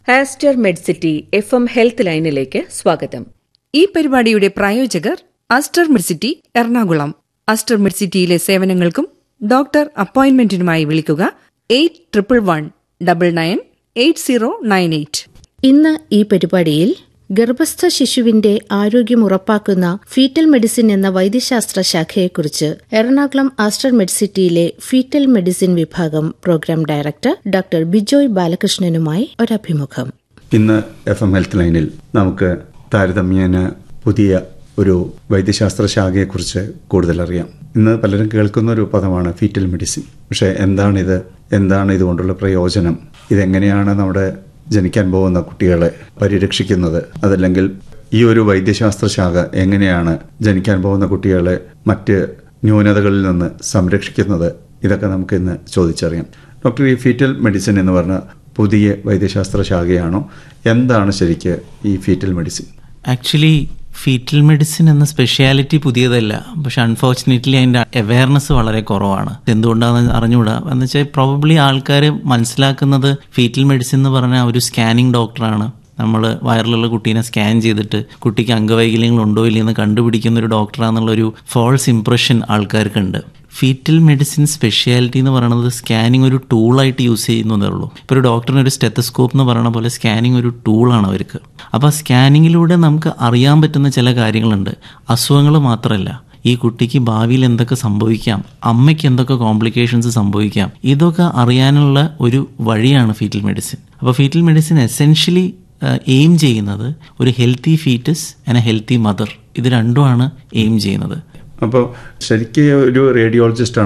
Aster Medcity F M health ലൈനിലേക്ക് സ്വാഗതം ഈ പരിപാടിയുടെ പ്രായോജകർ അസ്റ്റർ മിഡ്സിറ്റി എറണാകുളം അസ്റ്റർ മിഡ്സിറ്റിയിലെ സേവനങ്ങൾക്കും ഡോക്ടർ അപ്പോയിന്റ്മെന്റിനുമായി വിളിക്കുക eight triple one double nine eight zero nine eight ഇന്ന് ഈ പരിപാടിയിൽ ഗർഭസ്ഥ ശിശുവിന്റെ ആരോഗ്യം ഉറപ്പാക്കുന്ന ഫീറ്റൽ മെഡിസിൻ എന്ന വൈദ്യശാസ്ത്ര ശാഖയെക്കുറിച്ച് എറണാകുളം ആസ്റ്റർ മെഡിസിറ്റിയിലെ ഫീറ്റൽ മെഡിസിൻ വിഭാഗം പ്രോഗ്രാം ഡയറക്ടർ ഡോക്ടർ ബിജോയ് ബാലകൃഷ്ണനുമായി ഒരഭിമുഖം ഇന്ന് എഫ് എം ഹെൽത്ത് ലൈനിൽ നമുക്ക് താരതമ്യേന പുതിയ ഒരു വൈദ്യശാസ്ത്ര ശാഖയെക്കുറിച്ച് കൂടുതൽ അറിയാം ഇന്ന് പലരും കേൾക്കുന്ന ഒരു പദമാണ് ഫീറ്റൽ മെഡിസിൻ പക്ഷേ എന്താണിത് എന്താണ് ഇതുകൊണ്ടുള്ള പ്രയോജനം ഇതെങ്ങനെയാണ് നമ്മുടെ ജനിക്കാൻ പോകുന്ന കുട്ടികളെ പരിരക്ഷിക്കുന്നത് അതല്ലെങ്കിൽ ഈ ഒരു വൈദ്യശാസ്ത്ര ശാഖ എങ്ങനെയാണ് ജനിക്കാൻ പോകുന്ന കുട്ടികളെ മറ്റ് ന്യൂനതകളിൽ നിന്ന് സംരക്ഷിക്കുന്നത് ഇതൊക്കെ നമുക്ക് ഇന്ന് ചോദിച്ചറിയാം ഡോക്ടർ ഈ ഫീറ്റൽ മെഡിസിൻ എന്ന് പറഞ്ഞ പുതിയ വൈദ്യശാസ്ത്ര ശാഖയാണോ എന്താണ് ശരിക്ക് ഈ fetal medicine actually fetal medicine എന്ന സ്പെഷ്യാലിറ്റി പുതിയതല്ല പക്ഷെ അൺഫോർച്ചുനേറ്റ്ലി അതിൻ്റെ അവയർനെസ് വളരെ കുറവാണ് എന്തുകൊണ്ടാണെന്ന് അറിഞ്ഞുകൂടാ എന്ന് വെച്ചാൽ പ്രോബബ്ലി ആൾക്കാർ മനസ്സിലാക്കുന്നത് ഫീറ്റൽ മെഡിസിൻ എന്ന് പറഞ്ഞാൽ ഒരു സ്കാനിങ് ഡോക്ടറാണ് നമ്മൾ വയറിലുള്ള കുട്ടീനെ സ്കാൻ ചെയ്തിട്ട് കുട്ടിക്ക് അംഗവൈകല്യങ്ങൾ ഉണ്ടോ ഇല്ലയെന്ന് കണ്ടുപിടിക്കുന്ന ഒരു ഡോക്ടറാണെന്നുള്ളൊരു ഫോൾസ് ഇംപ്രഷൻ ആൾക്കാർക്കുണ്ട് ഫീറ്റൽ മെഡിസിൻ സ്പെഷ്യാലിറ്റി എന്ന് പറയുന്നത് സ്കാനിങ് ഒരു ടൂളായിട്ട് യൂസ് ചെയ്യുന്നതേ ഉള്ളൂ ഇപ്പോൾ ഒരു ഡോക്ടറിന് ഒരു സ്റ്റെത്തസ്കോപ്പ് എന്ന് പറയുന്ന പോലെ സ്കാനിങ് ഒരു ടൂളാണ് അവർക്ക് അപ്പോൾ സ്കാനിങ്ങിലൂടെ നമുക്ക് അറിയാൻ പറ്റുന്ന ചില കാര്യങ്ങളുണ്ട് അസുഖങ്ങൾ മാത്രമല്ല ഈ കുട്ടിക്ക് ഭാവിയിൽ എന്തൊക്കെ സംഭവിക്കാം അമ്മയ്ക്ക് എന്തൊക്കെ കോംപ്ലിക്കേഷൻസ് സംഭവിക്കാം ഇതൊക്കെ അറിയാനുള്ള ഒരു വഴിയാണ് ഫീറ്റൽ മെഡിസിൻ അപ്പോൾ ഫീറ്റൽ മെഡിസിൻ എസെൻഷ്യലി എയിം ചെയ്യുന്നത് ഒരു healthy fetus and a healthy mother ഇത് രണ്ടുമാണ് എയിം ചെയ്യുന്നത് അപ്പോൾ ശരിക്കും ഒരു റേഡിയോളജിസ്റ്റ്